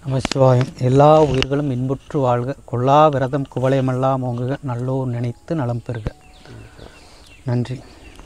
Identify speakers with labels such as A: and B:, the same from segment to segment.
A: நமசிவாயம் எல்லா உயிர்களும் இன்புற்று வாழ்க கொல்லா விரதம் குவளையமெல்லாம் ஓங்குக நல்லோர் நினைத்து நலம் பெறுக நன்றி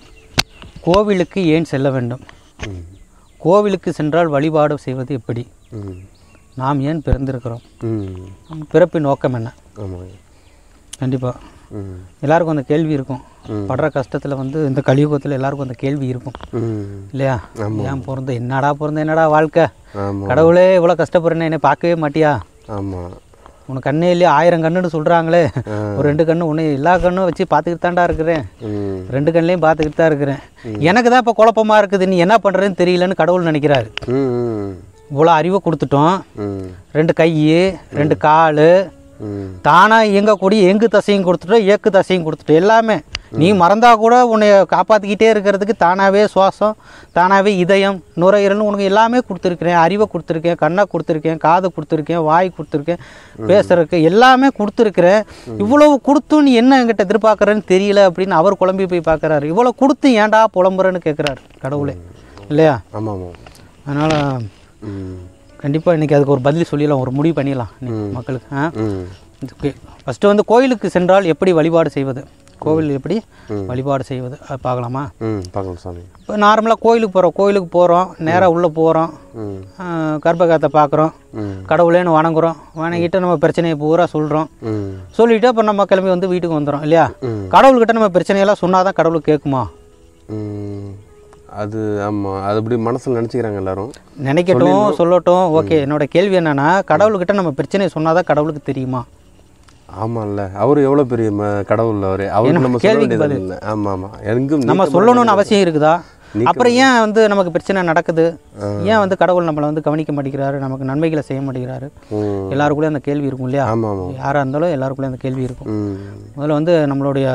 A: கோவிலுக்கு ஏன் செல்ல வேண்டும்
B: ம்
A: கோவிலுக்கு சென்றால் வழிபாடு செய்வது எப்படி
B: ம்
A: நாம் ஏன் பிறந்திருக்கிறோம்
B: ம்
A: நம் பிறப்பின் நோக்கம் என்ன
B: ஆமாங்க
A: கண்டிப்பாக
B: ம்
A: எல்லாருக்கும் அந்த கேள்வி இருக்கும் படுற கஷ்டத்தில் வந்து இந்த கலியுகத்தில் எல்லாருக்கும் அந்த கேள்வி இருக்கும்
B: ம்
A: இல்லையா ஏன் பிறந்த என்னடா பிறந்த என்னடா வாழ்க்கை
B: ஆமாம்
A: கடவுளே இவ்வளோ கஷ்டப்படுறேன்னு என்னை பார்க்கவே மாட்டியா
B: ஆமாம்
A: உனக்கு கண்ணே இல்லையா ஆயிரம் கண்ணுன்னு சொல்கிறாங்களே ஒரு ரெண்டு கண்ணு உன்னை எல்லா கண்ணும் வச்சு பார்த்துக்கிட்டு தான்டா இருக்கிறேன்
B: ம்
A: ரெண்டு கண்ணிலையும் பார்த்துக்கிட்டு தான் இருக்கிறேன் எனக்கு தான் இப்போ குழப்பமா இருக்குது நீ என்ன பண்ணுறதுன்னு தெரியலன்னு கடவுள் நினைக்கிறாரு
B: ம் ம்
A: இவ்வளோ அறிவை கொடுத்துட்டோம்
B: ம்
A: ரெண்டு கை ரெண்டு கால்
B: ம்
A: தானாக இயங்கக்கூடிய எங்கு தசையும் கொடுத்துட்டோம் இயக்கு தசையும் கொடுத்துட்டோம் எல்லாமே நீ மறந்தா கூட உன்னை காப்பாற்றிக்கிட்டே இருக்கிறதுக்கு தானாகவே சுவாசம் தானாகவே இதயம் நுரையீரல்னு உனக்கு எல்லாமே கொடுத்துருக்கிறேன் அறிவை கொடுத்துருக்கேன் கண்ணை கொடுத்துருக்கேன் காது கொடுத்துருக்கேன் வாய் கொடுத்துருக்கேன் பேசுறதுக்கு எல்லாமே கொடுத்துருக்கிறேன் இவ்வளவு கொடுத்தும் நீ என்ன என்கிட்ட எதிர்பார்க்குறேன்னு தெரியல அப்படின்னு அவர் குழம்பி போய் பார்க்குறாரு இவ்வளோ கொடுத்து ஏன்டா புலம்புறேன்னு கேட்குறாரு கடவுளே இல்லையா
B: ஆமாம் ஆமாம்
A: அதனால்
B: ம்
A: கண்டிப்பாக இன்றைக்கி அதுக்கு ஒரு பதில் சொல்லிடலாம் ஒரு முடிவு பண்ணிடலாம் இன்னைக்கு மக்களுக்கு ஆ
B: ம்
A: ஃபஸ்ட்டு வந்து கோயிலுக்கு சென்றால் எப்படி வழிபாடு செய்வது கோவில் எப்படி வழிபாடு செய்வது அது பார்க்கலாமா
B: ம் பார்க்கலாம் சாமி
A: இப்போ நார்மலாக கோயிலுக்கு போகிறோம் கோயிலுக்கு போகிறோம் நேராக உள்ளே போகிறோம்
B: ம்
A: கர்ப்பகாத்தை பார்க்குறோம்
B: ம்
A: கடவுளேன்னு வணங்குறோம் வணங்கிட்டு நம்ம பிரச்சனையை பூரா சொல்கிறோம்
B: ம்
A: சொல்லிவிட்டு அப்புறம் நம்ம கிளம்பி வந்து வீட்டுக்கு வந்துடும் இல்லையா
B: ம்.
A: கடவுள்கிட்ட நம்ம பிரச்சனையெல்லாம் சொன்னால் தான் கடவுள் கேட்குமா
B: ம் அது ஆமாம் அது அப்படி மனசில் நினச்சிக்கிறாங்க எல்லாரும்
A: நினைக்கட்டும் சொல்லட்டும் ஓகே என்னோட கேள்வி என்னன்னா கடவுள்கிட்ட நம்ம பிரச்சனையை சொன்னால் தான் கடவுளுக்கு தெரியுமா
B: ஆமாம்ல அவர் எவ்வளோ பெரிய ம கடவுள் அவர் அவருக்கு நம்ம சொல்ல
A: கேள்விக்கு
B: வேண்டியது இல்லை ஆமாம் ஆமாம் எங்கும்
A: நம்ம
B: நீக்க
A: சொல்லணும்னு அவசியம் இருக்குதா அப்புறம் ஏன் வந்து நமக்கு பிரச்சனை நடக்குது ஏன் வந்து கடவுள் நம்மளை வந்து கவனிக்க மாட்டேங்கிறாரு நமக்கு நன்மைகளை செய்ய மாட்டேங்கிறாரு
B: ம்
A: எல்லாருக்குள்ளேயும் அந்த கேள்வி இருக்கும் இல்லையா
B: ஆமாம் ஆமாம்
A: யாராக இருந்தாலும் எல்லாருக்குள்ளேயும் அந்த கேள்வி இருக்கும்
B: ம்
A: முதல்ல வந்து நம்மளுடைய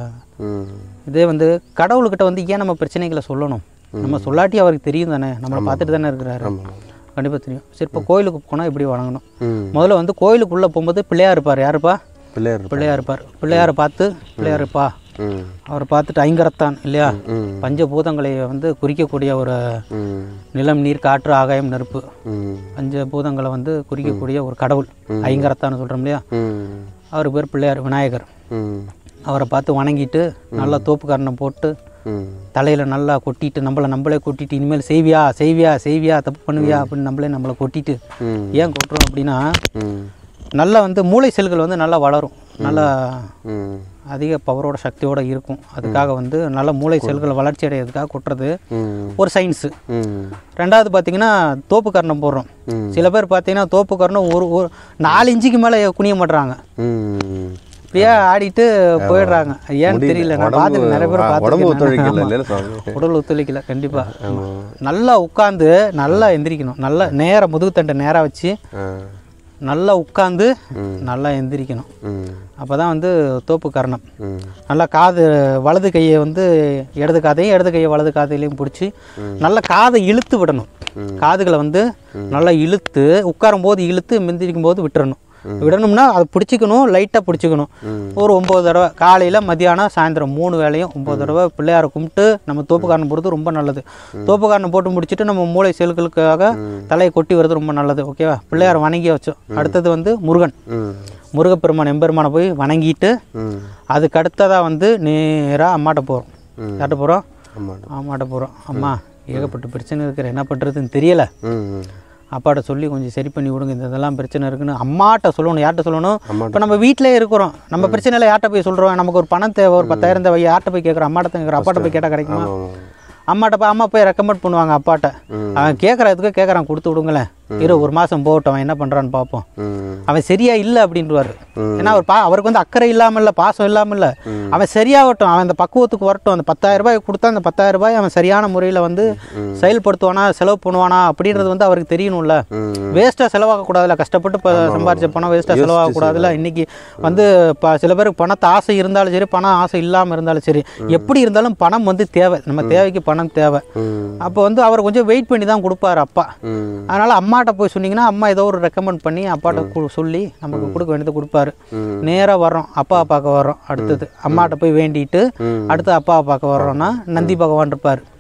B: ம்
A: இதே வந்து கடவுள்கிட்ட வந்து ஏன் நம்ம பிரச்சனைகளை சொல்லணும் நம்ம சொல்லாட்டி அவருக்கு தெரியும் தானே நம்மளை பார்த்துட்டு தானே இருக்கிறாரு
B: ஆமாம்
A: கண்டிப்பாக தெரியும் சரி இப்போ கோயிலுக்கு போனால் இப்படி வணங்கணும்
B: ம்
A: முதல்ல வந்து கோயிலுக்குள்ளே போகும்போது பிள்ளையார் இருப்பார் யாருப்பா
B: பிள்ளையார் இருப்பார்.
A: பிள்ளையார் இருப்பார் பிள்ளையாரை பார்த்து பிள்ளையார் இருப்பா
B: ம்
A: அவரை பார்த்துட்டு ஐங்கரத்தான் இல்லையா
B: ம்
A: பஞ்சபூதங்களை வந்து குறிக்கக்கூடிய ஒரு
B: ம்
A: நிலம் நீர் காற்று ஆகாயம் நெருப்பு
B: ம்
A: பஞ்சபூதங்களை வந்து குறிக்கக்கூடிய ஒரு கடவுள் ஐங்கரத்தான்னு சொல்கிறோம் இல்லையா
B: ம்
A: அவர் பேர் பிள்ளையார் விநாயகர்
B: ம்
A: அவரை பார்த்து வணங்கிட்டு நல்லா தோப்புக்காரனை போட்டு
B: ம்
A: தலையில் நல்லா கொட்டிட்டு நம்மளை நம்மளே கொட்டிட்டு இனிமேல் செய்வியா செய்வியா செய்வியா தப்பு பண்ணுவியா அப்படின்னு நம்மளே நம்மளை கொட்டிட்டு
B: ம்
A: ஏன் கொட்டுறோம் அப்படின்னா
B: ம்
A: நல்லா வந்து மூளை செல்கள் வந்து நல்லா வளரும் நல்லா
B: ம்
A: அதிக பவரோட சக்தியோட இருக்கும் அதுக்காக வந்து நல்ல மூளை செல்கள் வளர்ச்சி அடையிறதுக்காக கொட்டுறது
B: ம்
A: ஒரு சயின்ஸு
B: ம்
A: ரெண்டாவது பார்த்தீங்கன்னா தோப்பு கர்ணம் போடுறோம்
B: ம்.
A: சில பேர் பார்த்தீங்கன்னா தோப்பு கர்ணம் ஒரு ஒரு நாலு இன்ச்சுக்கு மேலே குனிய மாட்டுறாங்க
B: ம்
A: இப்படியே ஆடிட்டு போயிடுறாங்க ஏன்னு தெரியல நான் பார்த்துட்டு நிறைய பேர்
B: உடம்பு
A: பார்த்துருக்கேன்
B: ஒத்துழைக்கல இல்லை சாமி
A: உடல் ஒத்துழைக்கல கண்டிப்பாக
B: ஆமாம்
A: நல்லா உட்காந்து நல்லா எந்திரிக்கணும் நல்லா நேராக முதுகுத்தண்டை நேராக வச்சு
B: ஆ
A: நல்லா உட்காந்து நல்லா எந்திரிக்கணும்
B: ம்
A: அப்போ தான் வந்து தோப்பு கரணம்
B: ம்
A: நல்லா காது வலது கையை வந்து இடது காதையும் இடது கையை வலது காதையிலையும் பிடிச்சி நல்லா காதை இழுத்து விடணும் காதுகளை வந்து நல்லா இழுத்து உட்காரும் போது இழுத்து எந்திரிக்கும் போது விட்டுறணும் விடணும்னா அதை பிடிச்சிக்கணும் லைட்டாக பிடிச்சிக்கணும் ஒரு ஒம்பது தடவை காலையில் மதியானம் சாயந்தரம் மூணு வேளையும் ஒம்பது தடவை பிள்ளையாரை கும்பிட்டு நம்ம தோப்புக்காரனை போடுறது ரொம்ப நல்லது தோப்புக்காரனை போட்டு முடிச்சுட்டு நம்ம மூளை செல்களுக்காக தலையை கொட்டி வர்றது ரொம்ப நல்லது ஓகேவா பிள்ளையாரை வணங்கி வச்சோம் அடுத்தது வந்து முருகன்
B: ம்
A: முருகப்பெருமான் எம்பெருமானை போய் வணங்கிட்டு
B: ம்
A: அதுக்கு அடுத்ததாக வந்து நேராக அம்மாட்ட போகிறோம்
B: ம்.
A: யார்கிட்ட போகிறோம்
B: ஆமாம்
A: அம்மாட்ட போகிறோம் அம்மா ஏகப்பட்ட பிரச்சனை இருக்கிற என்ன பண்ணுறதுன்னு தெரியலை
B: ம் ம்
A: அப்பாட்ட சொல்லி கொஞ்சம் சரி பண்ணி விடுங்க இந்த இதெல்லாம் பிரச்சனை இருக்குன்னு அம்மாட்ட சொல்லணும் யார்கிட்ட சொல்லணும்
B: அம்மாட்ட.
A: இப்போ நம்ம வீட்டிலே இருக்கிறோம் நம்ம பிரச்சனையில் யார்கிட்ட போய் சொல்கிறோம் நமக்கு ஒரு பணம் தேவை ஒரு பத்தாயிரம் தேவை யார்கிட்ட போய் கேட்குறோம் அம்மாட்ட தான் கேட்குறோம் அப்பாட்ட போய் கேட்டால் கிடைக்குமா
B: ஆமாம்
A: அம்மாட்ட போய் அம்மா போய் ரெக்கமெண்ட் பண்ணுவாங்க அப்பாட்ட
B: ம்.
A: அவன் கேட்குறதுக்கு கேட்குறான் கொடுத்து விடுங்களேன் இரு ஒரு மாதம் போகட்டும் அவன் என்ன பண்ணுறான்னு பார்ப்போம்
B: ம்
A: அவன் சரியா இல்லை அப்படின்ட்டுவார்
B: ம்.
A: ஏன்னா அவர் பா அவருக்கு வந்து அக்கறை இல்லாமல் இல்லை பாசம் இல்லாமல் இல்லை அவன் சரியாகட்டும் அவன் அந்த பக்குவத்துக்கு வரட்டும் அந்த பத்தாயிரம் ரூபாய் கொடுத்தா அந்த பத்தாயிரம் ரூபாய் அவன் சரியான முறையில் வந்து செயல்படுத்துவானா செலவு பண்ணுவானா அப்படின்றது வந்து அவருக்கு தெரியணும்ல
B: ம்
A: வேஸ்ட்டாக செலவாகக்கூடாதுல கஷ்டப்பட்டு இப்போ சம்பாரிச்ச பணம் வேஸ்ட்டாக செலவாகக்கூடாதுல இன்னைக்கு வந்து இப்போ சில பேருக்கு பணத்தை ஆசை இருந்தாலும் சரி பணம் ஆசை இல்லாமல் இருந்தாலும் சரி எப்படி இருந்தாலும் பணம் வந்து தேவை நம்ம தேவைக்கு பணம் தேவை
B: ம்
A: அப்போ வந்து அவர் கொஞ்சம் வெயிட் பண்ணி தான் கொடுப்பாரு அப்பா
B: ம்
A: அதனால் அம்மாட்ட போய் சொன்னீங்கன்னா அம்மா ஏதோ ஒரு ரெக்கமெண்ட் பண்ணி அப்பாட்ட கு- சொல்லி நமக்கு கொடுக்க வேண்டியது கொடுப்பாரு
B: ம்.
A: நேராக வர்றோம் அப்பா பார்க்க வர்றோம் அடுத்தது அம்மாட்ட போய் வேண்டிட்டு
B: ம்.
A: அடுத்து அப்பா பார்க்க வர்றோம்னா நந்தி பகவான் இருப்பார்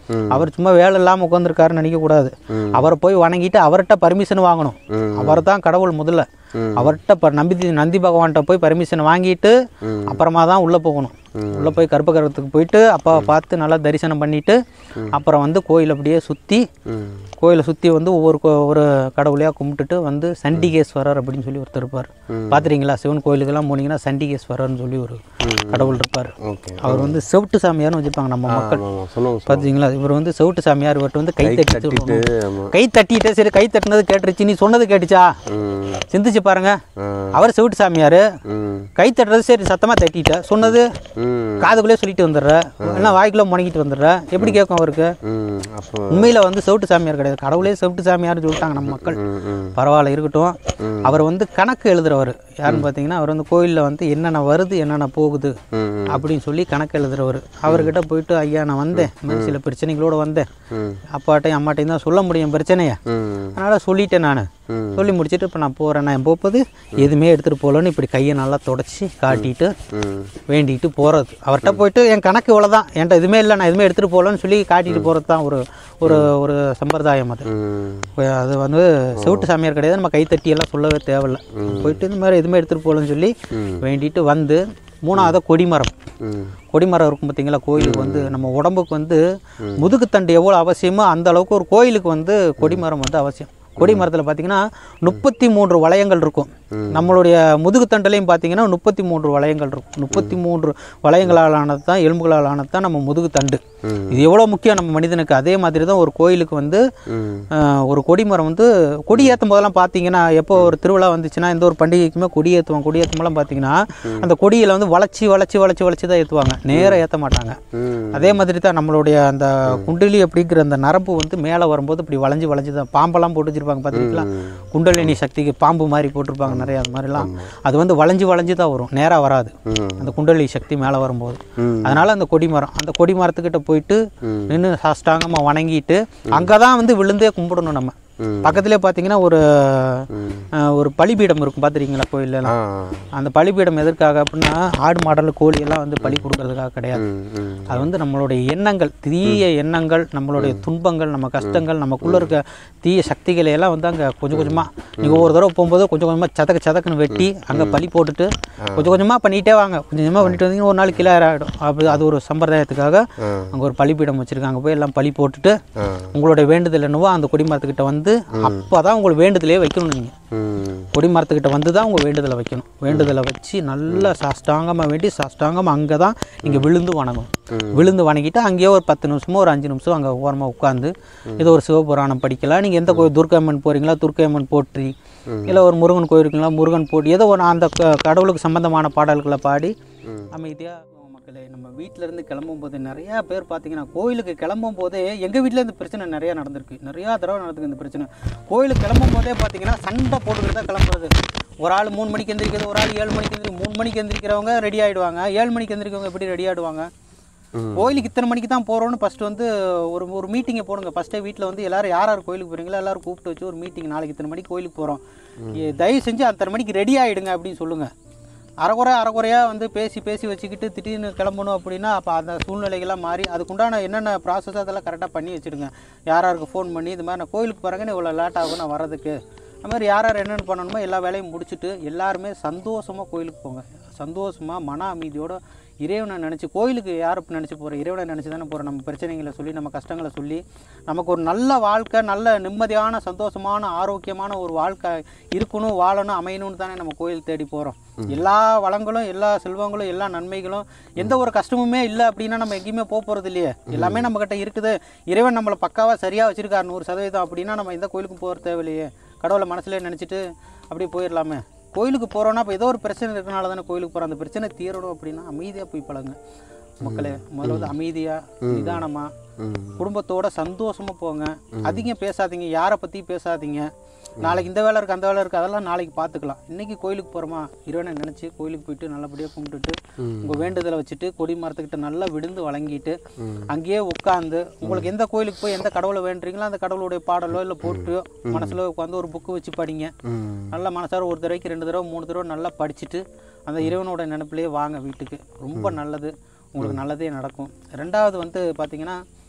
A: அவர் சும்மா வேலை இல்லாமல் உட்காந்துருக்காருன்னு நினைக்கக்கூடாது அவரை போய் வணங்கிட்டு அவர்கிட்ட பர்மிஷன் வாங்கணும் அவர் தான் கடவுள் முதல்ல அவர்கிட்ட ப நம்பி நந்தி பகவான்கிட்ட போய் பர்மிஷன் வாங்கிட்டு அப்புறமா தான் உள்ளே போகணும் உள்ளே போய் கர்ப்பகிரகத்துக்கு போயிட்டு அப்பாவை பார்த்து நல்லா தரிசனம் பண்ணிட்டு அப்புறம் வந்து கோயில் அப்படியே சுற்றி
B: ம்
A: கோயிலை சுற்றி வந்து ஒவ்வொரு கோ- ஒரு கடவுளையாக கும்பிட்டுட்டு வந்து சண்டிகேஸ்வரர் அப்படின்னு சொல்லி ஒருத்தர் இருப்பார் பார்த்துறீங்களா சிவன் கோயிலுக்கெல்லாம் போனீங்கன்னா சண்டிகேஸ்வரர்னு சொல்லி ஒரு கடவுள் இருப்பார்
B: ஓகே
A: அவர் வந்து செவிட்டு சாமியார்னு வச்சுப்பாங்க நம்ம மக்கள்
B: ஆமாம் ஆமாம் சொல்லுங்க
A: பார்த்தீங்களா இவர் வந்து செவிட்டு சாமியார் இவர்கிட்ட வந்து கை தட்டி
B: தட்டிட்டு ஆமாம்
A: கை தட்டிட்டு சரி கை தட்டினது கேட்டுருச்சு நீ சொன்னது கேட்டுச்சா
B: ம்
A: சிந்திச்சு பாருங்க
B: ஆ
A: அவர் செவிட்டு சாமியார்
B: ம்
A: கை தட்டுறது சரி சத்தமாக தட்டிட்ட சொன்னது
B: ம்
A: காதுக்குள்ளே சொல்லிட்டு வந்துடுற இல்லைன்னா வாய்க்குள்ளே முணங்கிட்டு வந்துடுற எப்படி கேட்கும் அவருக்கு
B: ம் அப்போ
A: உண்மையில் வந்து செவிட்டு சாமியார் கிடையாது கடவுளே செவிட்டு சாமியார்னு சொல்லிட்டாங்க நம்ம மக்கள்
B: ம் ம்
A: பரவாயில்ல இருக்கட்டும் அவர் வந்து கணக்கு எழுதுறவர் யாருன்னு பார்த்தீங்கன்னா அவர் வந்து கோயிலில் வந்து என்னென்ன வருது என்னென்ன போகுது
B: ம் ம்
A: அப்படின்னு சொல்லி கணக்கு எழுதுறவர் அவர்கிட்ட போயிட்டு ஐயா நான் வந்தேன் இந்த மாதிரி சில பிரச்சனைகளோட வந்தேன்
B: ம்
A: அப்பாட்டையும் அம்மாட்டையும் தான் சொல்ல முடியும் பிரச்சனையை
B: ம்
A: அதனால் சொல்லிட்டேன் நான்
B: ம்.
A: சொல்லி முடிச்சுட்டு இப்போ நான் போகிறேன் நான் போகும்போது எதுவுமே எடுத்துகிட்டு போகலன்னு இப்படி கையை நல்லா தொடச்சி காட்டிட்டு
B: ம்
A: வேண்டிட்டு போகிறது அவர்கிட்ட போயிட்டு என் கணக்கு இவ்வளோதான் என்கிட்ட எதுவுமே இல்லை நான் எதுவுமே எடுத்துகிட்டு போகலன்னு சொல்லி காட்டிட்டு போகிறது தான் ஒரு ஒரு ஒரு சம்பிரதாயம் அது
B: ம்
A: இப்ப அது வந்து செவிட்டு சாமியார் கிடையாது நம்ம கைத்தட்டி எல்லாம் சொல்லவே தேவையில்ல போயிட்டு இந்த மாதிரி எதுவுமே எடுத்துகிட்டு போகலன்னு சொல்லி வேண்டிட்டு வந்து மூணாவது கொடிமரம்
B: ம்
A: கொடிமரம் இருக்கும் பார்த்தீங்களா கோயிலுக்கு வந்து நம்ம உடம்புக்கு வந்து முதுகுத்தண்டு எவ்வளோ அவசியமோ அந்த அளவுக்கு ஒரு கோயிலுக்கு வந்து கொடிமரம் வந்து அவசியம் கொடிமரத்தில் பார்த்தீங்கன்னா முப்பத்தி மூன்று வளையங்கள் இருக்கும் நம்மளுடைய முதுகுத்தண்டுலையும் பார்த்தீங்கன்னா முப்பத்தி மூன்று வளையங்கள் இருக்கும் முப்பத்தி மூன்று வளையங்களால் ஆனது தான் எலும்புகளால் ஆனது தான் நம்ம முதுகுத்தண்டு
B: ம்.
A: இது எவ்வளோ முக்கியம் நம்ம மனிதனுக்கு அதே மாதிரி தான் ஒரு கோயிலுக்கு வந்து
B: ம்
A: ஆஹ், ஒரு கொடிமரம் வந்து கொடி ஏற்றும் போதெல்லாம் பார்த்தீங்கன்னா எப்போ ஒரு திருவிழா வந்துச்சுன்னா எந்த ஒரு பண்டிகைக்குமே கொடி ஏற்றுவோம் கொடி ஏற்றும் போதெல்லாம் பார்த்தீங்கன்னா அந்த கொடியில் வந்து வளைச்சி வளைச்சி வளைச்சி வளைச்சி தான் ஏற்றுவாங்க நேராக ஏற்ற மாட்டாங்க
B: ம்
A: அதே மாதிரி தான் நம்மளுடைய அந்த குண்டலி அப்படிங்கிற அந்த நரம்பு வந்து மேலே வரும்போது இப்படி வளைஞ்சு வளைஞ்சு தான் பாம்பெல்லாம் போட்டு வச்சிருப்பாங்க பார்த்துருக்கீங்களா குண்டலினி சக்திக்கு பாம்பு மாதிரி போட்டிருப்பாங்க நிறைய அது மாதிரிலாம் அது வந்து வளைஞ்சு வளைஞ்சு தான் வரும் நேராக வராது
B: ம்
A: அந்த குண்டலி சக்தி மேலே வரும்போது
B: ம்
A: அதனால அந்த கொடிமரம் அந்த கொடிமரத்துக்கிட்ட போயிட்டு
B: ம்.
A: நின்று சாஷ்டாங்கமாக வணங்கிட்டு அங்கே தான் வந்து விழுந்தே கும்பிடணும் நம்ம
B: ம்.
A: பக்கத்திலே பார்த்தீங்கன்னா ஒரு
B: ம்.
A: அஹ், ஒரு பலிபீடம் இருக்கும் பார்த்துருக்கீங்களா கோயிலெல்லாம்
B: ஆ
A: அந்த பலிபீடம் எதற்காக அப்படின்னா ஆடு மாடல் கோழி எல்லாம் வந்து பலி கொடுக்கறதுக்காக கிடையாது
B: ம் ம்
A: அது வந்து நம்மளுடைய எண்ணங்கள் தீய எண்ணங்கள் நம்மளுடைய துன்பங்கள் நம்ம கஷ்டங்கள் நமக்குள்ள இருக்க தீய சக்திகளை எல்லாம் வந்து அங்கே கொஞ்சம் கொஞ்சமாக நீங்கள் ஒவ்வொரு தடவை போகும்போது கொஞ்சம் கொஞ்சமாக சதக்கு சதக்குன்னு வெட்டி அங்கே பலி போட்டுட்டு கொஞ்சம் கொஞ்சமாக பண்ணிகிட்டே வாங்க கொஞ்சம் கொஞ்சமாக பண்ணிட்டு வந்தீங்கன்னா ஒரு நாள் கிளியர் ஆகிடும் அப்படி அது ஒரு சம்பிரதாயத்துக்காக
B: ஆ
A: அங்கே ஒரு பலிபீடம் வச்சுருக்காங்க போய் எல்லாம் பலி போட்டுட்டு
B: ஆ
A: உங்களுடைய வேண்டுதல் என்னவோ அந்த கொடிமரத்துக்கிட்ட வந்து அப்போ தான் உங்கள் வேண்டுதலே வைக்கணும் நீங்கள்
B: ம்
A: கொடிமரத்துக்கிட்ட வந்து தான் உங்கள் வேண்டுதலை வைக்கணும் வேண்டுதலை வச்சு நல்லா சாஷ்டாங்கமாக வேண்டி சாஷ்டாங்கமாக அங்கே தான் நீங்கள் விழுந்து வணங்கணும் விழுந்து வணங்கிட்டு அங்கேயே ஒரு பத்து நிமிஷமோ ஒரு அஞ்சு நிமிஷம் அங்கே ஓரமாக உட்காந்து ஏதோ ஒரு சிவபுராணம் படிக்கலாம் நீங்கள் எந்த கோயில் துர்க்கையம்மன் போகிறீங்களா துர்க்கையம்மன் போற்றி இல்லை ஒரு முருகன் கோயில் இருக்குங்களா முருகன் போற்றி ஏதோ ஒரு அந்த க- கடவுளுக்கு சம்பந்தமான பாடல்களை பாடி அமைதியாக மக்களே நம்ம வீட்டில இருந்து கிளம்பும் போது நிறையா பேர் பார்த்தீங்கன்னா கோயிலுக்கு கிளம்பும் போதே எங்கள் வீட்டில் இந்த பிரச்சனை நிறையா நடந்திருக்கு நிறையா தடவை நடந்திருக்கு இந்த பிரச்சனை கோயிலுக்கு கிளம்பும் போதே பார்த்தீங்கன்னா சண்டை போட்டுக்கிட்டு தான் கிளம்புறது ஒரு ஆள் மூணு மணிக்கு எந்திரிக்கிறது ஒரு ஆள் ஏழு மணிக்கு எந்திரி மூணு மணிக்கு எந்திரிக்கிறவங்க ரெடி ஆகிடுவாங்க ஏழு மணிக்கு எந்திரிக்கிறவங்க எப்படி ரெடி ஆகிடுவாங்க கோயிலுக்கு இத்தனை மணிக்கு தான் போகிறோன்னு ஃபஸ்ட்டு வந்து ஒரு ஒரு மீட்டிங்கை போடுங்க ஃபஸ்ட்டே வீட்டில் வந்து எல்லாரும் யார் யார் கோயிலுக்கு போகிறீங்களோ எல்லாரும் கூப்பிட்டு வச்சு ஒரு மீட்டிங் நாளைக்கு இத்தனை மணிக்கு கோயிலுக்கு போகிறோம் தயவு செஞ்சு அத்தனை மணிக்கு ரெடி ஆகிடுங்க அப்படின்னு சொல்லுங்கள் அரைக்குறை அரைக்குறையாக வந்து பேசி பேசி வச்சுக்கிட்டு திடீர்னு கிளம்பணும் அப்படின்னா அப்போ அந்த சூழ்நிலைகள்லாம் மாறி அதுக்குண்டான என்னென்ன ப்ராசஸ் அதெல்லாம் கரெக்டாக பண்ணி வச்சுடுங்க யார் யாருக்கு ஃபோன் பண்ணி இது மாதிரி நான் கோயிலுக்கு போகிறேங்கன்னு இவ்வளோ லேட் ஆகும் நான் வர்றதுக்கு அது மாதிரி யார் யார் என்னென்ன பண்ணணுமோ எல்லா வேலையும் முடிச்சுட்டு எல்லாருமே சந்தோஷமாக கோயிலுக்கு போங்க சந்தோஷமாக மன அமைதியோட இறைவனை நினச்சி கோயிலுக்கு யார் நினச்சி போகிறோம் இறைவனை நினச்சி தானே போகிறோம் நம்ம பிரச்சனைகளை சொல்லி நம்ம கஷ்டங்களை சொல்லி நமக்கு ஒரு நல்ல வாழ்க்கை நல்ல நிம்மதியான சந்தோஷமான ஆரோக்கியமான ஒரு வாழ்க்கை இருக்கணும் வாழணும் அமையணும்னு தானே நம்ம கோயில் தேடி போகிறோம் எல்லா வளங்களும் எல்லா செல்வங்களும் எல்லா நன்மைகளும் எந்த ஒரு கஷ்டமுமே இல்லை அப்படின்னா நம்ம எங்கேயுமே போக போகிறது இல்லையே எல்லாமே நம்மக்கிட்ட இருக்குது இறைவன் நம்மளை பக்காவாக சரியாக வச்சுருக்காரு நூறு சதவீதம் அப்படின்னா நம்ம எந்த கோயிலுக்கும் போகிறது தேவையில்லையே கடவுளை மனசுல நினச்சிட்டு அப்படியே போயிடலாமே கோயிலுக்கு போகிறோன்னா இப்போ ஏதோ ஒரு பிரச்சனை இருக்கனால தானே கோயிலுக்கு போகிறோம் அந்த பிரச்சனை தீரணும் அப்படின்னா அமைதியாக போய் பழங்க மக்களே முதல்ல வந்து அமைதியாக நிதானமாக
B: ம்
A: குடும்பத்தோட சந்தோஷமாக போங்க அதிகம் பேசாதீங்க யாரை பற்றி பேசாதீங்க நாளைக்கு இந்த வேலை இருக்குது அந்த வேலை இருக்குது அதெல்லாம் நாளைக்கு பார்த்துக்கலாம் இன்றைக்கி கோயிலுக்கு போகிறோமா இறைவனை நினச்சி கோயிலுக்கு போயிட்டு நல்லபடியாக கும்பிட்டுட்டு உங்கள் வேண்டுதலை வச்சுட்டு கொடி மரத்துக்கிட்ட நல்லா விழுந்து வழங்கிட்டு அங்கேயே உட்காந்து உங்களுக்கு எந்த கோயிலுக்கு போய் எந்த கடவுளை வேண்டுறீங்களோ அந்த கடவுளுடைய பாடலோ இல்லை போட்டு மனசில் உட்காந்து ஒரு புக்கு வச்சு படிங்க
B: ம்
A: நல்லா மனசார ஒரு தடவைக்கு ரெண்டு தடவை மூணு தடவை நல்லா படிச்சுட்டு அந்த இறைவனோட நினைப்பிலே வாங்க வீட்டுக்கு ரொம்ப நல்லது உங்களுக்கு நல்லதே நடக்கும் ரெண்டாவது வந்து பார்த்தீங்கன்னா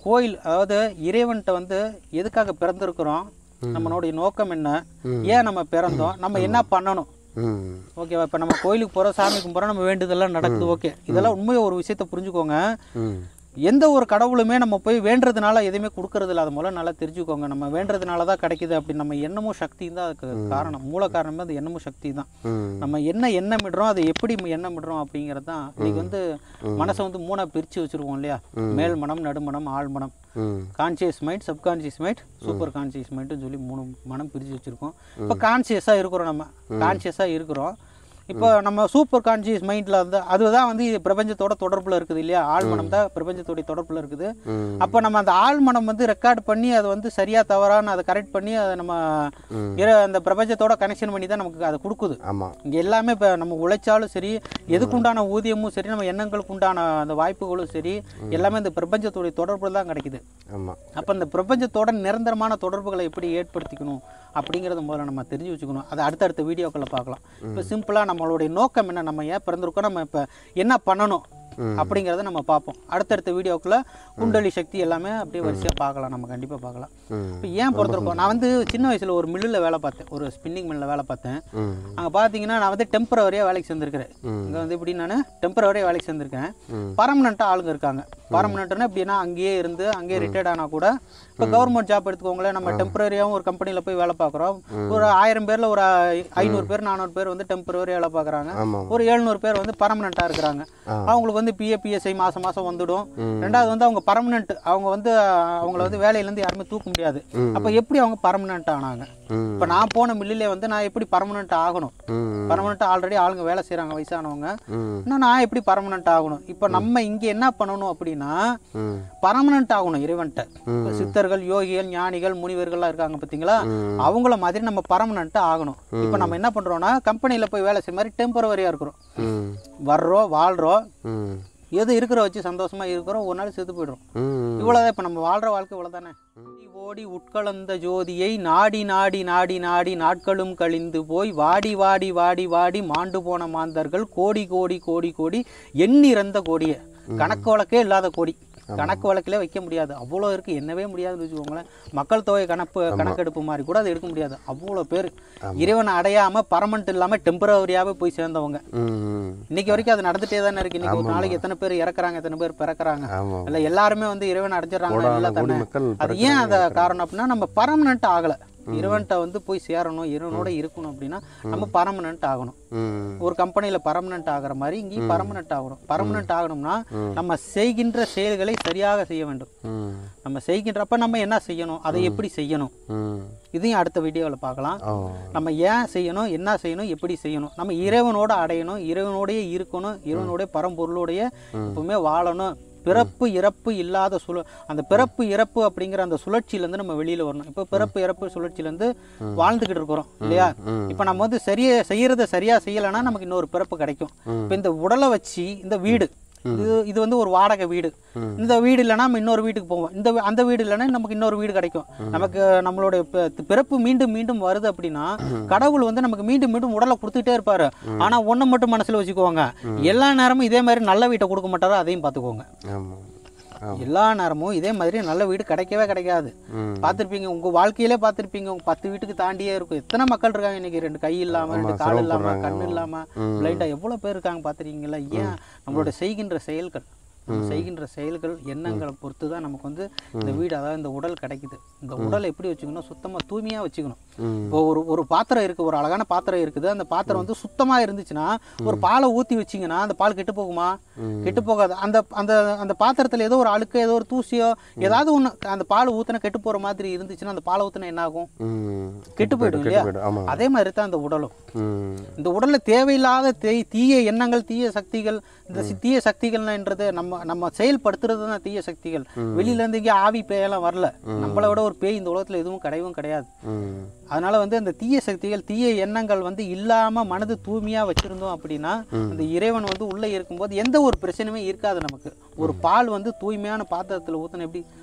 A: கோயில் அதாவது இறைவன்கிட்ட வந்து எதுக்காக பிறந்திருக்கிறோம் நம்மளுடைய நோக்கம் என்ன ஏன் நம்ம பிறந்தோம் நம்ம என்ன பண்ணணும்
B: ம்
A: ஓகேவா இப்போ நம்ம கோயிலுக்கு போகிறோம் சாமி கும்பிட்றோம் நம்ம வேண்டுதெல்லாம் நடக்குது ஓகே இதெல்லாம் உண்மையாக ஒரு விஷயத்தை புரிஞ்சுக்கோங்க
B: ம்
A: எந்த ஒரு கடவுளுமே நம்ம போய் வேண்டுறதுனால எதுவுமே கொடுக்கறது இல்லை அது முதல்ல நல்லா தெரிஞ்சுக்கோங்க நம்ம வேண்டுறதுனால தான் கிடைக்குது அப்படி நம்ம எண்ணமும் சக்தி தான் அதுக்கு காரணம் மூல காரணமே அது எண்ணமும் சக்தி தான்
B: ம்
A: நம்ம என்ன எண்ணமிடுறோம் அதை எப்படி எண்ணமிடுறோம் அப்படிங்கிறது தான் இன்னைக்கு வந்து மனசை வந்து மூணாக பிரித்து வச்சுருக்கோம் இல்லையா மேல் மனம் நடுமனம் ஆழ் மனம்
B: ம்
A: conscious mind subconscious mind super conscious மைண்ட்னு சொல்லி மூணு மனம் பிரித்து வச்சுருக்கோம் இப்போ கான்சியஸாக இருக்கிறோம் நம்ம கான்சியஸாக இருக்கிறோம் இப்போ நம்ம சூப்பர் கான்சியஸ் மைண்டில் வந்து அதுதான் வந்து இது பிரபஞ்சத்தோட தொடர்பில் இருக்குது இல்லையா ஆழ்மனம் தான் பிரபஞ்சத்தோடைய தொடர்பில் இருக்குது
B: ம்
A: அப்போ நம்ம அந்த ஆழ்மனம் வந்து ரெக்கார்ட் பண்ணி அதை வந்து சரியாக தவறான்னு அதை கரெக்ட் பண்ணி அதை நம்ம இர- அந்த பிரபஞ்சத்தோட கனெக்ஷன் பண்ணி தான் நமக்கு அதை கொடுக்குது
B: ஆமாம்
A: இங்கே எல்லாமே இப்போ நம்ம உழைச்சாலும் சரி எதுக்கு உண்டான ஊதியமும் சரி நம்ம எண்ணங்களுக்கு உண்டான அந்த வாய்ப்புகளும் சரி எல்லாமே இந்த பிரபஞ்சத்துடைய தொடர்பு தான் கிடைக்குது
B: ஆமாம்
A: அப்போ இந்த பிரபஞ்சத்தோட நிரந்தரமான தொடர்புகளை எப்படி ஏற்படுத்திக்கணும் அப்படிங்கிறத முதல்ல நம்ம தெரிஞ்சு வச்சுக்கணும் அதை அடுத்தடுத்த வீடியோக்களில் பார்க்கலாம் இப்போ சிம்பிளாக நம்மளுடைய நோக்கம் என்ன நம்ம ஏன் பிறந்திருக்கோம் நம்ம இப்போ என்ன பண்ணணும் அப்படிங்கிறத நம்ம பார்ப்போம் அடுத்தடுத்த வீடியோக்குள்ள குண்டலி சக்தி எல்லாமே அப்படியே வரிசையாக பார்க்கலாம் நம்ம கண்டிப்பாக பார்க்கலாம்
B: ம்
A: இப்போ ஏன் பிறந்திருக்கோம் நான் வந்து சின்ன வயசில் ஒரு மில்லில் வேலை பார்த்தேன் ஒரு ஸ்பின்னிங் மில்லில் வேலை பார்த்தேன்
B: ம்
A: அங்கே பார்த்தீங்கன்னா நான் வந்து டெம்பரவரியாக வேலைக்கு சேர்ந்துருக்கிறேன் இங்கே வந்து எப்படி நான் டெம்பரவரியாக வேலைக்கு சேர்ந்துருக்கேன் பர்மனெண்ட்டாக ஆளுங்க இருக்காங்க பர்மனெண்ட்னா எப்படின்னா அங்கேயே இருந்து அங்கேயே ரிட்டையர்ட் ஆனால் கூட இப்போ கவர்மெண்ட் ஜாப் எடுத்துக்கோங்களேன் நம்ம டெம்பரரியாகவும் ஒரு கம்பெனியில் போய் வேலை பார்க்குறோம் ஒரு ஆயிரம் பேரில் ஒரு ஐநூறு பேர் நானூறு பேர் வந்து டெம்பரரி வேலை பார்க்குறாங்க
B: ஆமாம்
A: ஒரு எழுநூறு பேர் வந்து பர்மனெண்ட்டாக இருக்கிறாங்க
B: ஆ.
A: அவங்களுக்கு வந்து பிஏ பிஎஸ்ஐ மாதம் மாதம் வந்துடும் ரெண்டாவது வந்து அவங்க பர்மனெண்ட் அவங்க வந்து அஹ், அவங்கள வந்து வேலையிலேருந்து யாருமே தூக்க முடியாது அப்போ எப்படி அவங்க பர்மனெண்ட் ஆனாங்க
B: ம்
A: இப்போ நான் போன மில்லிலே வந்து நான் எப்படி பர்மனெண்ட் ஆகணும்
B: ம்
A: பர்மனெண்ட் ஆல்ரெடி ஆளுங்க வேலை செய்கிறாங்க வயசானவங்க
B: ம்
A: இன்னும் நான் எப்படி பர்மனெண்ட் ஆகணும் இப்போ நம்ம இங்கே என்ன பண்ணணும் அப்படின்னா
B: ம்
A: பர்மனெண்ட் ஆகணும் இறைவன்ட்ட இப்ப சித்தர்கள் யோகிகள் ஞானிகள் முனிவர்கள்லாம் இருக்காங்க பார்த்தீங்களா அவங்கள மாதிரி நம்ம பர்மனெண்ட் ஆகணும் இப்போ நம்ம என்ன பண்ணுறோம்னா கம்பெனியில் போய் வேலை செய்ய மாதிரி டெம்பரவரியாக இருக்கிறோம்
B: ம்
A: வர்றோம் வாழ்கிறோம்
B: ம்
A: எது இருக்கிற வச்சு சந்தோஷமா இருக்கிறோம் ஒரு நாள் செத்து போயிடுறோம்
B: ம்
A: இவ்வளோதான் இப்போ நம்ம வாழ்கிற வாழ்க்கை இவ்வளோதானே ஓடி ஓடி உட்கலந்த ஜோதியை நாடி நாடி நாடி நாடி நாட்களும் கழிந்து போய் வாடி வாடி வாடி வாடி மாண்டு போன மாந்தர்கள் கோடி கோடி கோடி கோடி எண்ணிறந்த கோடியை கணக்கு வழக்கே இல்லாத கோடி கணக்கு வழக்கிலே வைக்க முடியாது அவ்வளோ இருக்கு என்னவே முடியாதுன்னு வச்சுக்கோங்களேன் மக்கள் தொகை கணக்கு கணக்கெடுப்பு மாதிரி கூட அது எடுக்க முடியாது அவ்வளோ பேர் இறைவனை அடையாம பர்மனெண்ட் இல்லாம டெம்பரவரியாவே போய் சேர்ந்தவங்க
B: ம்
A: இன்னைக்கு வரைக்கும் அது நடந்துட்டே தானே இருக்கு இன்னைக்கு ஒரு நாளைக்கு எத்தனை பேர் இறக்குறாங்க எத்தனை பேர் பிறக்குறாங்க
B: ஆமாம்
A: இல்ல எல்லாருமே வந்து இறைவன் அடைஞ்சிடறாங்க இல்ல
B: கோடி
A: தானே
B: மக்கள்
A: அது ஏன் அத காரணம் அப்படின்னா நம்ம பர்மனெண்ட் ஆகல இறைவன்ட்ட வந்து போய் சேரணும் இறைவனோட இருக்கணும் அப்படின்னா நம்ம பர்மனெண்ட் ஆகணும்
B: ம்
A: ஒரு கம்பெனில பர்மனெண்ட் ஆகுற மாதிரி இங்கேயும் பர்மனெண்ட் ஆகணும் பர்மனெண்ட் ஆகணும்னா நம்ம செய்கின்ற செயல்களை சரியாக செய்ய வேண்டும்
B: ம்
A: நம்ம செய்கின்றப்ப நம்ம என்ன செய்யணும் அதை எப்படி செய்யணும்
B: ம்
A: இதையும் அடுத்த வீடியோவில் பார்க்கலாம்
B: ஓ
A: நம்ம ஏன் செய்யணும் என்ன செய்யணும் எப்படி செய்யணும் நம்ம இறைவனோட அடையணும் இறைவனோடயே இருக்கணும் இறைவனுடைய பரம்பொருளோடைய எப்பவுமே வாழணும் பிறப்பு இறப்பு இல்லாத சுழ அந்த பிறப்பு இறப்பு அப்படிங்கிற அந்த சுழற்சியிலேருந்து நம்ம வெளியில் வரணும் இப்போ பிறப்பு இறப்பு சுழற்சியிலேருந்து வாழ்ந்துக்கிட்டு இருக்கிறோம் இல்லையா இப்போ நம்ம வந்து சரியா செய்யறத சரியா செய்யலைன்னா நமக்கு இன்னொரு பிறப்பு கிடைக்கும் இப்போ இந்த உடலை வச்சு இந்த வீடு இது இது வந்து ஒரு வாடகை வீடு இந்த வீடு இல்லைன்னா நம்ம இன்னொரு வீட்டுக்கு போவோம் இந்த வீ- அந்த வீடு இல்லைன்னா நமக்கு இன்னொரு வீடு கிடைக்கும் நமக்கு நம்மளுடைய பி- பிறப்பு மீண்டும் மீண்டும் வருது அப்படின்னா கடவுள் வந்து நமக்கு மீண்டும் மீண்டும் உடலை கொடுத்துட்டே இருப்பாரு ஆனா ஒண்ணு மட்டும் மனசுல வச்சுக்கோங்க எல்லா நேரமும் இதே மாதிரி நல்ல வீட்டை கொடுக்க மாட்டாரோ அதையும் பார்த்துக்கோங்க
B: ஆமாம் ஆமாம்
A: எல்லா நேரமும் இதே மாதிரி நல்ல வீடு கிடைக்கவே கிடைக்காது
B: ம்
A: பார்த்துருப்பீங்க உங்க வாழ்க்கையிலே பார்த்துருப்பீங்க உங்க பத்து வீட்டுக்கு தாண்டியே இருக்கும் எத்தனை மக்கள் இருக்காங்க இன்னைக்கு ரெண்டு கை இல்லாம ரெண்டு கால் இல்லாம கண் இல்லாம பிளைண்டா எவ்வளவு பேர் இருக்காங்க பார்த்துருக்கீங்களா ஏன் நம்மளோட செய்கின்ற செயல்கள் நம்ம செய்கின்ற செயல்கள் எண்ணங்களை பொறுத்து தான் நமக்கு வந்து இந்த வீடு அதாவது இந்த உடல் கிடைக்குது இந்த உடலை எப்படி வச்சுக்கணும் சுத்தமா தூய்மையா வச்சுக்கணும்
B: ம்.
A: இப்போ ஒரு ஒரு பாத்திரம் இருக்கு ஒரு அழகான பாத்திரம் இருக்குது அந்த பாத்திரம் வந்து சுத்தமா இருந்துச்சுன்னா ஒரு பாலை ஊத்தி வச்சீங்கன்னா அந்த பால் கெட்டு போகுமா கெட்டு போகாது அந்த அந்த அந்த பாத்திரத்துல ஏதோ ஒரு அழுக்கு ஏதோ ஒரு தூசியோ ஏதாவது ஒண்ணு அந்த பால் ஊத்துனா கெட்டு போற மாதிரி இருந்துச்சுன்னா அந்த பாலை ஊத்துனா என்ன ஆகும்
B: ம்
A: கெட்டு போயிடும் இல்லையா
B: போயிடும் ஆமாம்
A: அதே மாதிரி தான் அந்த உடலும்
B: ம்
A: இந்த உடல்ல தேவையில்லாத தீ- தீய எண்ணங்கள் தீய சக்திகள் இந்த சி- தீய சக்திகள்ன்றது நம்ம நம்ம செயல்படுத்துறது தான் தீய சக்திகள் வெளியில இருந்து இங்கே ஆவி பேயெல்லாம் வரல நம்மளை விட ஒரு பேய் இந்த உலகத்துல எதுவும் கிடையவும் கிடையாது
B: ம்
A: அதனால வந்து அந்த தீய சக்திகள் தீய எண்ணங்கள் வந்து இல்லாம மனது தூய்மையா வச்சிருந்தோம் அப்படின்னா அந்த இறைவன் வந்து உள்ள இருக்கும்போது எந்த ஒரு பிரச்சனையுமே இருக்காது நமக்கு ஒரு பால் வந்து தூய்மையான பாத்திரத்துல ஊத்தின எப்படி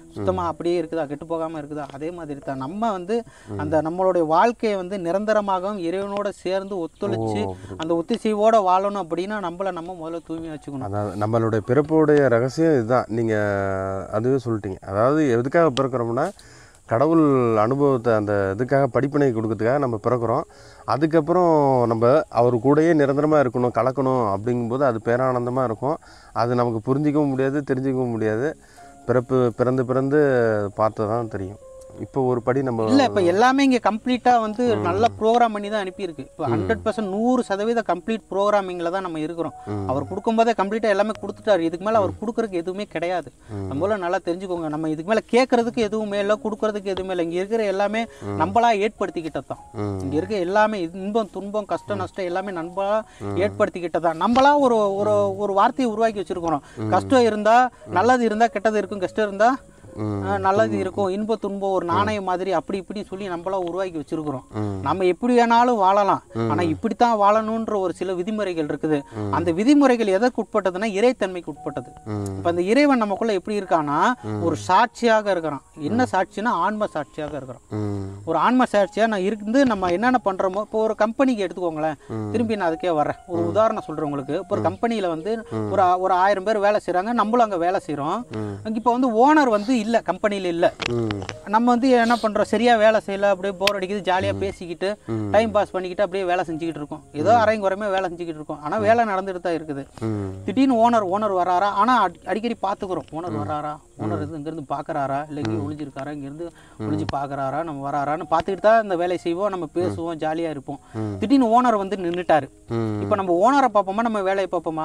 A: சுத்தமா அப்படியே இருக்குதா கெட்டு போகாம இருக்குதா அதே மாதிரி தான் நம்ம வந்து அந்த நம்மளுடைய வாழ்க்கையை வந்து நிரந்தரமாகவும் இறைவனோட சேர்ந்து ஒத்துழைச்சு அந்த ஒத்திசைவோட வாழணும் அப்படின்னா நம்மள நம்ம முதல்ல தூய்மையா வச்சுக்கணும்
B: அதாவது நம்மளுடைய பிறப்புடைய ரகசியம் இதுதான் நீங்கள் அதுவே சொல்லிட்டீங்க அதாவது எதுக்காக பிறக்கிறோம்னா கடவுள் அனுபவத்தை அந்த இதுக்காக படிப்பினை கொடுக்கறதுக்காக நம்ம பிறக்கிறோம் அதுக்கப்புறம் நம்ம அவர் கூடயே நிரந்தரமாக இருக்கணும் கலக்கணும் அப்படிங்கும்போது அது பேரானந்தமாக இருக்கும் அது நமக்கு புரிஞ்சிக்கவும் முடியாது தெரிஞ்சிக்கவும் முடியாது பிறப்பு பிறந்து பிறந்து பார்த்தா தான் தெரியும் இப்போ ஒரு படி நம்ம
A: இல்ல இப்ப எல்லாமே இங்க கம்ப்ளீட்டா வந்து நல்ல ப்ரோக்ராம் பண்ணி தான் அனுப்பியிருக்கு இப்போ ஹண்ட்ரட் பர்சன்ட் நூறு சதவீத கம்ப்ளீட் ப்ரோக்ராமிங்ல தான் நம்ம இருக்கிறோம் அவர் கொடுக்கும்போதே கம்ப்ளீட்டா எல்லாமே கொடுத்துட்டாரு இதுக்கு மேல அவர் கொடுக்கறதுக்கு எதுவுமே கிடையாது நம்மள நல்லா தெரிஞ்சுக்கோங்க நம்ம இதுக்கு மேல கேட்கறதுக்கு எதுவுமே இல்லை கொடுக்கறதுக்கு எதுவுமே இல்லை இங்க இருக்கிற எல்லாமே நம்மளா ஏற்படுத்திக்கிட்டது தான்
B: ம்.
A: இங்க இருக்க எல்லாமே இன்பம் துன்பம் கஷ்டம் நஷ்டம் எல்லாமே நம்மளா ஏற்படுத்திக்கிட்டது தான் நம்மளா ஒரு ஒரு ஒரு வார்த்தையை உருவாக்கி வச்சிருக்கிறோம் கஷ்டம் இருந்தா நல்லது இருந்தா கெட்டது இருக்கும் கஷ்டம் இருந்தா
B: ம்.
A: ஆஹ் நல்லது இருக்கும் இன்ப துன்பம் ஒரு நாணயம் மாதிரி அப்படி இப்படி சொல்லி நம்மளா உருவாக்கி வச்சிருக்கிறோம்
B: ம்.
A: நம்ம எப்படி வேணாலும் வாழலாம் ஆனா இப்படித்தான் வாழணும்ன்ற ஒரு சில விதிமுறைகள் இருக்குது அந்த விதிமுறைகள் எதற்கு உட்பட்டதுன்னா இறைத்தன்மைக்கு உட்பட்டது
B: ம்.
A: இப்ப அந்த இறைவன் நமக்குள்ள எப்படி இருக்கானா ஒரு சாட்சியாக இருக்கிறான் என்ன சாட்சினா ஆன்ம சாட்சியாக இருக்கிறான்
B: ம்.
A: ஒரு ஆன்ம சாட்சியா நான் இருந்து நம்ம என்னென்ன பண்றோமோ இப்போ ஒரு கம்பெனிக்கு எடுத்துக்கோங்களேன் திரும்பி நான் அதுக்கே வரேன் ஒரு உதாரணம் சொல்றேன் உங்களுக்கு இப்போ ஒரு கம்பெனியில வந்து ஒரு ஒரு ஆயிரம் பேர் வேலை செய்றாங்க நம்மளும் அங்க வேலை செய்றோம் இப்போ வந்து ஓனர் வந்து இல்ல கம்பெனியில இல்ல
B: ம்.
A: நம்ம வந்து என்ன பண்றோம் சரியா வேலை செய்யல அப்படியே போர் அடிக்குது ஜாலியா பேசிக்கிட்டு டைம் பாஸ் பண்ணிக்கிட்டு அப்படியே வேலை செஞ்சுக்கிட்டு இருக்கோம் ஏதோ அரையும் குறையுமே வேலை செஞ்சுக்கிட்டு இருக்கோம் ஆனா வேலை நடந்துட்டு தான் இருக்குது
B: ம்.
A: திடீர்னு ஓனர் ஓனர் வராரா ஆனா அடி- அடிக்கடி பாத்துக்கிறோம் ஓனர் வராரா ஓனர் இது இங்கிருந்து பாக்குறாரா இல்ல இங்கே ஒளிஞ்சிருக்காரா இங்கிருந்து ஒளிஞ்சு பாக்குறாரா நம்ம வராரான்னு பார்த்துக்கிட்டு தான் இந்த வேலையை செய்வோம் நம்ம பேசுவோம் ஜாலியா இருப்போம் திடீர்னு ஓனர் வந்து நின்னுட்டாரு
B: ம்.
A: இப்போ நம்ம ஓனரை பார்ப்போமா நம்ம வேலையை பார்ப்போமா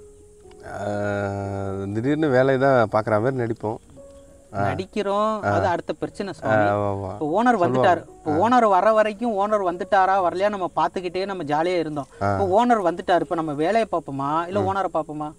B: ஆஹ், திடீர்னு வேலையை தான் பார்க்குற மாதிரி நடிப்போம்
A: நடிக்கிறோம் அது அடுத்த பிரச்சனை சுவாமி
B: ஆமா, ஆமா.
A: இப்போ ஓனர் வந்துட்டாரு இப்போ ஓனர் வர வரைக்கும் ஓனர் வந்துட்டாரா வரலையா நம்ம பார்த்துக்கிட்டே நம்ம ஜாலியா இருந்தோம் இப்போ ஓனர் வந்துட்டாரு இப்போ நம்ம வேலையை பார்ப்போமா இல்ல ஓனரை பார்ப்போமா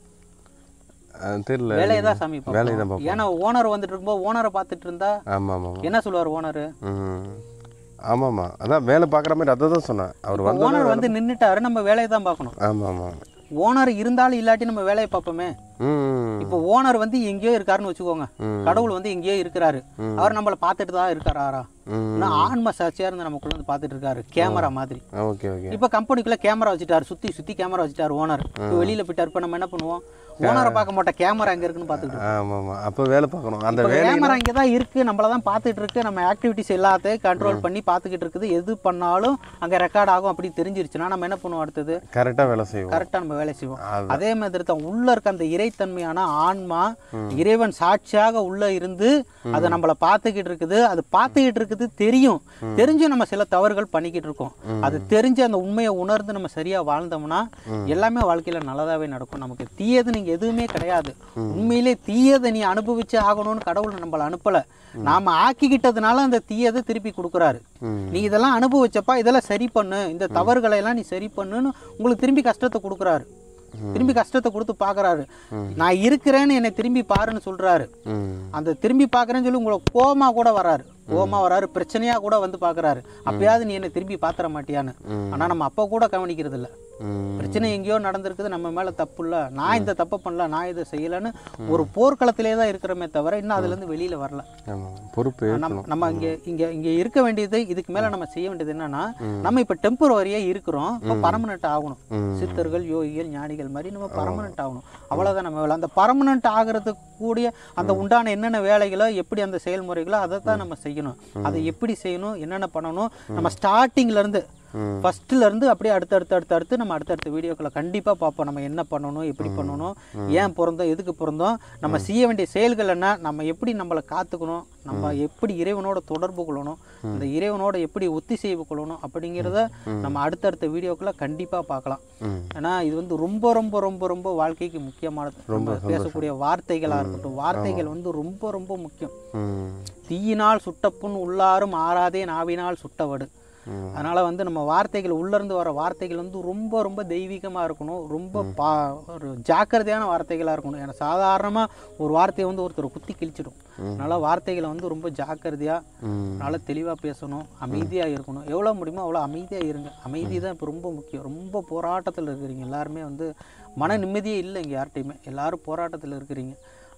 B: ஆஹ், தெரியல
A: வேலையை தான் சாமி
B: வேலையை தான்
A: பார்ப்போம் ஏன்னா ஓனர் வந்துட்டு இருக்கும்போது ஓனரை பார்த்துட்டு இருந்தா
B: ஆமாம் ஆமாம்
A: என்ன சொல்லுவார் ஓனர்
B: ம் ஆமாம்மா அதான் வேலை பார்க்குற மாதிரி அதை தான் சொன்னேன் அவர் வந்து
A: ஓனர் வந்து நின்னுட்டாரு நம்ம வேலையை தான் பார்க்கணும்
B: ஆமாம் ஆமாம்
A: ஓனர் இருந்தாலும் இல்லாட்டி நம்ம வேலையை பார்ப்போமே
B: ம்
A: இப்போ ஓனர் வந்து எங்கேயோ இருக்காருன்னு வச்சுக்கோங்க கடவுள் வந்து எங்கேயோ இருக்கிறாரு அவர் நம்மள பார்த்துட்டு தான் இருக்காரா
B: ம்.
A: இன்னும் ஆன்ம சாட்சியா இருந்து நமக்குள்ள வந்து பார்த்துட்டு இருக்காரு கேமரா மாதிரி
B: ஓகே ஓகே
A: இப்ப கம்பெனிக்குள்ள கேமரா வச்சுட்டாரு சுத்தி சுத்தி கேமரா வச்சுட்டாரு ஓனர் இப்போ வெளியில போயிட்டாரு இப்ப நம்ம என்ன பண்ணுவோம் ஓனரை பார்க்க மாட்டோம் கேமரா எங்க இருக்குன்னு பார்த்துட்டு
B: ஆமாம் ஆமாம் அப்போ வேலை பார்க்கணும் அந்த
A: இப்போ
B: வேலை
A: கேமரா இங்கே தான் இருக்கு நம்மள தான் பார்த்துட்டு இருக்கு நம்ம ஆக்டிவிட்டிஸ் எல்லாத்தையும் கண்ட்ரோல் பண்ணி பார்த்துக்கிட்டு இருக்குது எது பண்ணாலும் அங்க ரெக்கார்ட் ஆகும் அப்படி தெரிஞ்சிருச்சுன்னா நம்ம என்ன பண்ணுவோம் அடுத்தது
B: கரெக்டாக வேலை செய்வோம்
A: கரெக்டாக நம்ம வேலை செய்வோம் அதே மாதிரி தான் உள்ள இருக்க அந்த இறைத்தன்மையான ஆன்மா இறைவன் சாட்சியாக உள்ள இருந்து அதை நம்மள பார்த்துக்கிட்டு இருக்குது அது பார்த்துக்கிட்டு இருக்குது தெரியும் தெரிஞ்சு நம்ம சில தவறுகள் பண்ணிக்கிட்டு இருக்கோம் அது தெரிஞ்சு அந்த உண்மையை உணர்ந்து நம்ம சரியா வாழ்ந்தோம்னா எல்லாமே வாழ்க்கையில நல்லதாவே நடக்கும் நமக்கு தீயது நீங்க எதுவுமே கிடையாது உண்மையிலே தீயதை நீ அனுபவிச்சு ஆகணும்னு கடவுள் நம்மள அனுப்பல நாம ஆக்கிக்கிட்டதுனால அந்த தீயதை திருப்பி கொடுக்குறாரு
B: ம்.
A: நீ இதெல்லாம் அனுபவிச்சப்பா இதெல்லாம் சரி பண்ணு இந்த தவறுகளை எல்லாம் நீ சரி பண்ணுன்னு உங்களுக்கு திரும்பி கஷ்டத்தை கொடுக்குறாரு திரும்பி கஷ்டத்தை கொடுத்து பார்க்கறாரு நான் இருக்கிறேன்னு என்னை திரும்பி பாருன்னு சொல்றாரு
B: ம்
A: அந்த திரும்பி பார்க்கறேன்னு சொல்லி உங்களை கோமா கூட வராரு கோமா வராரு பிரச்சனையா கூட வந்து பார்க்கறாரு அப்பயாவது நீ என்னை திரும்பி பாத்திர மாட்டியான்னு ஆனா நம்ம அப்ப கூட கவனிக்கிறது இல்ல
B: ம்
A: பிரச்சனை எங்கேயோ நடந்திருக்குது நம்ம மேல தப்பு இல்ல நான் இந்த தப்பை பண்ணல நான் இதை செய்யலன்னு ஒரு போர்க்களத்திலே தான் இருக்கிறோமே தவிர இன்னும் அதுல இருந்து வெளியில வரல
B: ஆமாம் பொறுப்பு
A: நம்ம நம்ம இங்க இங்க இங்க இருக்க வேண்டியது இதுக்கு மேல நம்ம செய்ய வேண்டியது என்னன்னா நம்ம இப்ப டெம்பரவரியா இருக்கிறோம் இப்போ பர்மனெண்ட் ஆகணும்
B: ம்.
A: சித்தர்கள் யோகிகள் ஞானிகள் மாதிரி நம்ம பர்மனெண்ட் ஆகணும் அவ்வளவுதான் நம்ம வேலை அந்த பர்மனெண்ட் ஆகிறதுக்கு கூடிய அந்த உண்டான என்னென்ன வேலைகளோ எப்படி அந்த செயல்முறைகளோ அதை தான் நம்ம செய்யணும் அதை எப்படி செய்யணும் என்னென்ன பண்ணணும் நம்ம ஸ்டார்டிங்ல இருந்து
B: ம்.
A: ஃபர்ஸ்ட்ல இருந்து அப்படியே அடுத்து அடுத்து அடுத்து அடுத்து நம்ம அடுத்தடுத்த வீடியோக்களை கண்டிப்பா பார்ப்போம் நம்ம என்ன பண்ணணும் எப்படி பண்ணணும் ஏன் பிறந்தோம் எதுக்கு பிறந்தோம் நம்ம செய்ய வேண்டிய செயல்கள் என்ன நம்ம எப்படி நம்மளை காத்துக்கணும் நம்ம எப்படி இறைவனோட தொடர்பு கொள்ளணும் அந்த இறைவனோட எப்படி ஒத்திசைவு கொள்ளணும் அப்படிங்கிறத நம்ம அடுத்தடுத்த வீடியோக்களை கண்டிப்பா பார்க்கலாம்
B: ம்
A: ஏன்னா இது வந்து ரொம்ப ரொம்ப ரொம்ப ரொம்ப வாழ்க்கைக்கு முக்கியமானது நம்ம பேசக்கூடிய வார்த்தைகளா இருக்கட்டும் வார்த்தைகள் வந்து ரொம்ப ரொம்ப முக்கியம்
B: ம்
A: தீயினால் சுட்டப்புண் உள்ளாரும் ஆறாதே நாவினால் சுட்டவடு
B: ம்.
A: அதனால வந்து நம்ம வார்த்தைகள் உள்ள இருந்து வர வார்த்தைகள் வந்து ரொம்ப ரொம்ப தெய்வீகமா இருக்கணும் ரொம்ப பா ஒரு ஜாக்கிரதையான வார்த்தைகளா இருக்கணும் ஏன்னா சாதாரணமா ஒரு வார்த்தையை வந்து ஒருத்தர் குத்தி கிழிச்சிடும் அதனால வார்த்தைகளை வந்து ரொம்ப ஜாக்கிரதையா
B: ம்
A: நல்லா தெளிவா பேசணும் அமைதியா இருக்கணும் எவ்வளவு முடியுமோ அவ்வளோ அமைதியா இருங்க அமைதி தான் இப்போ ரொம்ப முக்கியம் ரொம்ப போராட்டத்துல இருக்கிறீங்க எல்லாருமே வந்து மன நிம்மதியே இல்லை இங்க யார்கிட்டையுமே எல்லாரும் போராட்டத்துல இருக்கிறீங்க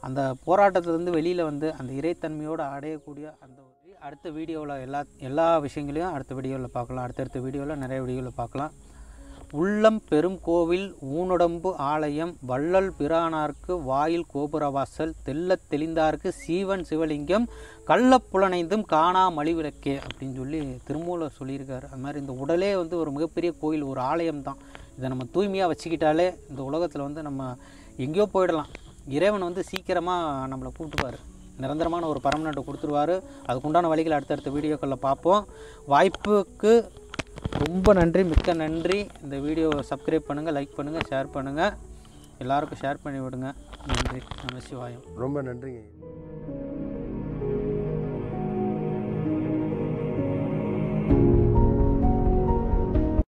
A: அந்த போராட்டத்திலேருந்து வெளியில் வந்து அந்த இறைத்தன்மையோடு அடையக்கூடிய அந்த ஒரு அடுத்த வீடியோவில் எல்லா எல்லா விஷயங்களையும் அடுத்த வீடியோவில் பார்க்கலாம் அடுத்தடுத்த வீடியோவில் நிறைய வீடியோவில் பார்க்கலாம் உள்ளம் பெரும் கோவில் ஊனுடம்பு ஆலயம் வள்ளல் பிரானார்க்கு வாயில் கோபுரவாசல் தெள்ளத் தெளிந்தார்க்கு சீவன் சிவலிங்கம் கள்ளப்புலனைந்தும் காணா மலிவிளக்கே அப்படின்னு சொல்லி திருமூலர் சொல்லியிருக்காரு அது மாதிரி இந்த உடலே வந்து ஒரு மிகப்பெரிய கோயில் ஒரு ஆலயம் தான் இதை நம்ம தூய்மையாக வச்சுக்கிட்டாலே இந்த உலகத்தில் வந்து நம்ம எங்கேயோ போயிடலாம் இறைவன் வந்து சீக்கிரமாக நம்மளை கூப்பிட்டுப்பார் நிரந்தரமான ஒரு பர்மனெண்ட்டை கொடுத்துருவாரு அதுக்குண்டான வழிகளை அடுத்தடுத்த வீடியோக்களில் பார்ப்போம் வாய்ப்புக்கு ரொம்ப நன்றி மிக்க நன்றி இந்த வீடியோவை சப்ஸ்கிரைப் பண்ணுங்கள் லைக் பண்ணுங்கள் ஷேர் பண்ணுங்கள் எல்லாருக்கும் ஷேர் பண்ணி விடுங்க நன்றி நம சிவாயம்
B: ரொம்ப நன்றிங்க